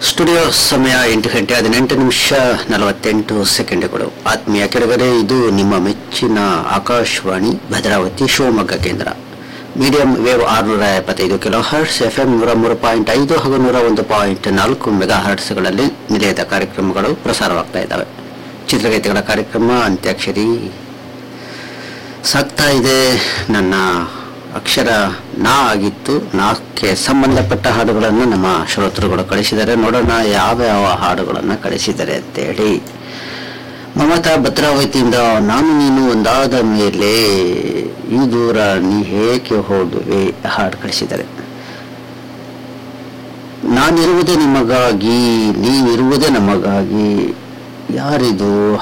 studio ಸಮಯ ಎಂಟು ಗಂಟೆ ಹದಿನೆಂಟು ನಿಮಿಷ ನಲವತ್ತೆಂಟು ಸೆಕೆಂಡ್ಗಳು ಆತ್ಮೀಯ ಕೆಳಗಡೆ ಇದು ನಿಮ್ಮ ಮೆಚ್ಚಿನ ಆಕಾಶವಾಣಿ ಭದ್ರಾವತಿ ಶಿವಮೊಗ್ಗ ಕೇಂದ್ರ ಮೀಡಿಯಂ ವೇವ್ ಆರುನೂರ ಎಪ್ಪತ್ತೈದು ಕಿಲೋ ಹರ್ಟ್ಸ್ ಎಫ್ ಎಂ ನೂರ ಮೂರು ಪಾಯಿಂಟ್ ಐದು ಹಾಗೂ ನೂರ ಒಂದು ಪಾಯಿಂಟ್ ನಾಲ್ಕು ಮೆಗಾ ಹರ್ಟ್ಸ್ಗಳಲ್ಲಿ ನಿಲಯದ ಕಾರ್ಯಕ್ರಮಗಳು ಪ್ರಸಾರವಾಗ್ತಾ ಇದ್ದಾವೆ ಚಿತ್ರಗೀತೆಗಳ ಕಾರ್ಯಕ್ರಮ ಅಂತ್ಯಾಕ್ಷರಿ ಸಾಗ್ತಾ ಇದೆ ನನ್ನ ಅಕ್ಷರ ನಾ ಆಗಿತ್ತು ನಾಕ್ಕೆ ಸಂಬಂಧಪಟ್ಟ ಹಾಡುಗಳನ್ನು ನಮ್ಮ ಶ್ರೋತೃಗಳು ಕಳಿಸಿದ್ದಾರೆ ನೋಡೋಣ ಯಾವ ಯಾವ ಹಾಡುಗಳನ್ನು ಕಳಿಸಿದ್ದಾರೆ ಅಂತೇಳಿ ಮಮತಾ ಭದ್ರಾವತಿಯಿಂದ ನಾನು ನೀನು ಒಂದಾದ ಮೇಲೆ ಈ ದೂರ ನೀ ಹೇಗೆ ಹೋದುವೆ ಹಾಡು ಕಳಿಸಿದ್ದಾರೆ ನಾನಿರುವುದೇ ನಿಮಗಾಗಿ ನೀವಿರುವುದೇ ನಮಗಾಗಿ ಯಾರಿದು